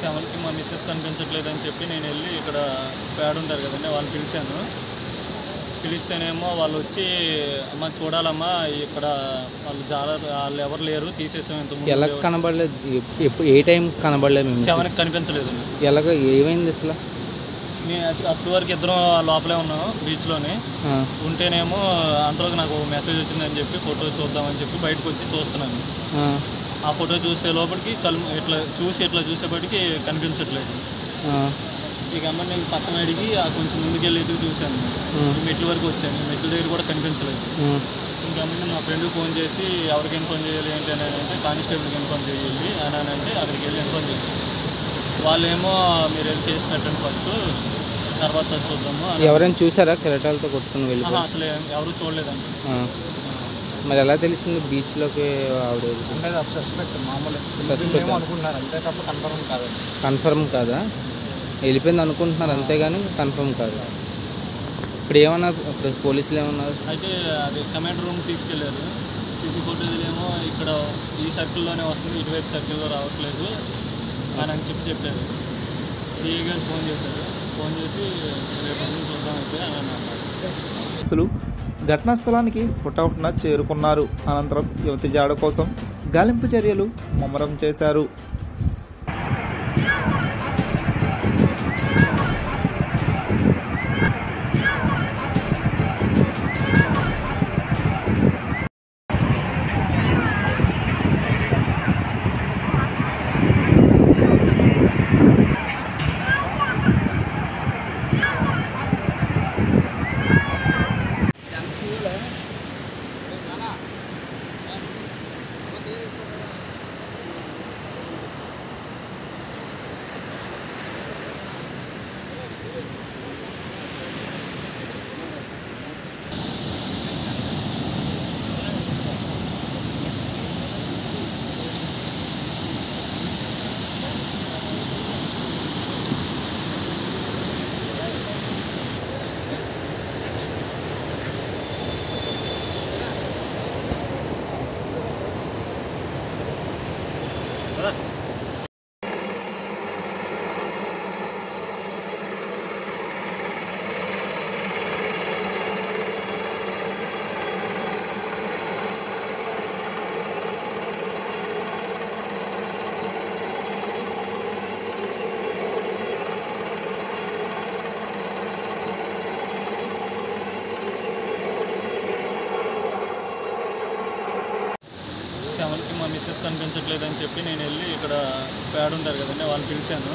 సెవెన్కి మా మిస్సెస్ కనిపించట్లేదు అని చెప్పి నేను వెళ్ళి ఇక్కడ స్క్వాడ్ ఉంటారు కదండి వాళ్ళు పిలిచాను పిలిస్తేనేమో వాళ్ళు వచ్చి అమ్మ చూడాలమ్మా ఇక్కడ వాళ్ళు చాలా వాళ్ళు ఎవరు లేరు తీసేసాం ఇంత ఎలా కనబడలేదు ఎప్- ఎప్పుడు ఏ టైం కనబడలేదు మేము సెవెన్కి కనిపించలేదండి ఎలాగ ఏమైంది అసలు నేను అప్పటి వరకు ఇద్దరం లోపలే ఉన్నాం బీచ్లోని ఆ, ఉంటేనేమో అంతలోకి నాకు మెసేజ్ వచ్చిందని చెప్పి ఫోటో చూద్దామని చెప్పి బయటకు వచ్చి చూస్తున్నాను ఆ, ఆ ఫోటో చూసే లోపలికి కలు ఇట్లా చూసి ఇట్లా చూసేపటికి కనిపించట్లేదు ఆ, ఇక అమ్మ నేను పక్కన అడిగి ఆ కొంచెం ముందుకెళ్ళి ఎదుగు చూశాను ఉమ్, ఈ మెట్ల వరకు వచ్చాను ఈ మెట్ల దగ్గర కూడా కనిపించలేదు ఉమ్, ఇంకా అమ్మ మా ఫ్రెండ్కి ఫోన్ చేసి ఎవరికి ఇన్ఫార్మ్ చేయాలి ఏంటి అని అంటే కానిస్టేబుల్కి ఇన్ఫార్మ్ చేయాలి అని అని అంటే అక్కడికి వెళ్ళి ఇన్ఫార్మ్ చేశాను వాళ్ళేమో మీరు వెళ్ళి చేసి పెట్టండి ఫస్ట్ తర్వాత చూద్దాము అని ఎవరైనా చూసారా కెరటాలతో కొట్టుకుని ఆహా, వెళ్ళిపోయి అసలు ఏం- ఎవరు చూడలేదండి ఆ. మరి ఎలా తెలిసింది బీచ్లోకి ఆవిడ వెళ్ళింది? అంటే అది సస్పెక్ట్ మామూలు Suspect. ఏమో అనుకుంటున్నారు అంతే తప్ప కన్ఫర్మ్ కాదండి కన్ఫర్మ్ కాదా వెళ్ళిపోయింది అనుకుంటున్నారు అంతేగాని కన్ఫర్మ్ కాదు ఇప్పుడు ఏమన్నారు ఇప్పుడు పోలీసులు ఏమన్నారు అయితే అది కమాండ్ రూమ్ తీసుకెళ్ళారు సీసీ ఫోటేజ్ ఏమో ఇక్కడ ఈ సర్కిల్లోనే వస్తుంది ఇటువైపు సర్కిల్లో రావట్లేదు అని అని చెప్పి చెప్పారు సిఏ గారు ఫోన్ చేశారు ఫోన్ చేసి రేపు పొద్దున్న చూద్దాం అయితే అని అన్నారు పోలీసులు ఘటనా స్థలానికి హుటాహుటిన చేరుకున్నారు అనంతరం యువతి జాడ కోసం గాలింపు చర్యలు ముమ్మరం చేశారు సెవెన్కి మా మిస్సెస్ కనిపించట్లేదు అని చెప్పి నేను వెళ్ళి ఇక్కడ స్క్వాడ్ ఉంటారు కదండి వాళ్ళు పిలిచాను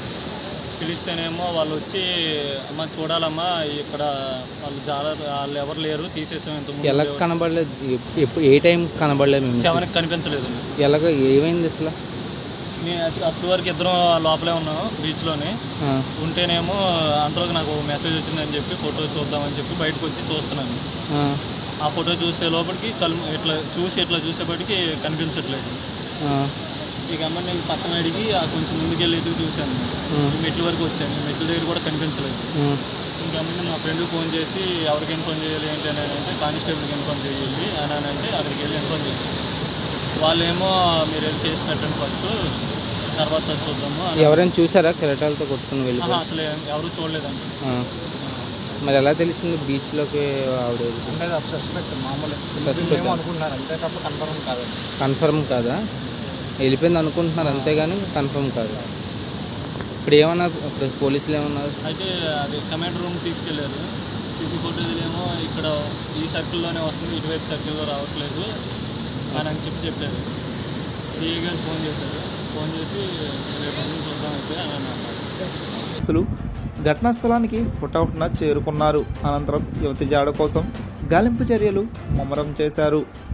పిలిస్తేనేమో వాళ్ళు వచ్చి అమ్మ చూడాలమ్మా ఇక్కడ వాళ్ళు చాలా వాళ్ళు ఎవరు లేరు తీసేసాం ఇంత ఎలా కనబడలేదు ఎప్- ఎప్పుడు ఏ టైం కనబడలేదు మేము సెవెన్కి కనిపించలేదండి ఎలాగ ఏమైంది అసలు నేను అప్పటి వరకు ఇద్దరం లోపలే ఉన్నాం బీచ్లోని ఆ, ఉంటేనేమో అంతలోకి నాకు మెసేజ్ వచ్చిందని చెప్పి ఫోటో చూద్దామని చెప్పి బయటకు వచ్చి చూస్తున్నాను ఆ, ఆ ఫోటో చూసే లోపలికి కలు ఇట్లా చూసి ఇట్లా చూసేపటికి కనిపించట్లేదు ఆ, ఇక అమ్మ నేను పక్కన అడిగి ఆ కొంచెం ముందుకెళ్ళి ఎదుగు చూశాను ఉమ్, ఈ మెట్ల వరకు వచ్చాను ఈ మెట్ల దగ్గర కూడా కనిపించలేదు ఉమ్, ఇంకా అమ్మ మా ఫ్రెండ్కి ఫోన్ చేసి ఎవరికి ఇన్ఫార్మ్ చేయాలి ఏంటి అని అంటే కానిస్టేబుల్కి ఇన్ఫార్మ్ చేయాలి అని అని అంటే అక్కడికి వెళ్ళి ఇన్ఫార్మ్ చేశాను వాళ్ళేమో మీరు వెళ్ళి చేసి పెట్టండి ఫస్ట్ తర్వాత చూద్దాము అని ఎవరైనా చూసారా కెరటాలతో కొట్టుకుని ఆహా, వెళ్ళిపోయి అసలు ఏం- ఎవరు చూడలేదండి ఆ. మరి ఎలా తెలిసింది బీచ్లోకి ఆవిడ వెళ్ళింది? అంటే అది సస్పెక్ట్ మామూలు Suspect. ఏమో అనుకుంటున్నారు అంతే తప్ప కన్ఫర్మ్ కాదండి కన్ఫర్మ్ కాదా వెళ్ళిపోయింది అనుకుంటున్నారు అంతేగాని కన్ఫర్మ్ కాదు ఇప్పుడు ఏమన్నారు ఇప్పుడు పోలీసులు ఏమన్నారు అయితే అది కమాండ్ రూమ్ తీసుకెళ్ళారు సీసీ ఫోటేజ్ ఏమో ఇక్కడ ఈ సర్కిల్లోనే వస్తుంది ఇటువైపు సర్కిల్లో రావట్లేదు అని అని చెప్పి చెప్పారు సిఏ గారు ఫోన్ చేశారు ఫోన్ చేసి రేపు పొద్దున్న చూద్దాం అయితే అని అన్నారు పోలీసులు ఘటనా స్థలానికి హుటాహుటిన చేరుకున్నారు అనంతరం యువతి జాడ కోసం గాలింపు చర్యలు ముమ్మరం చేశారు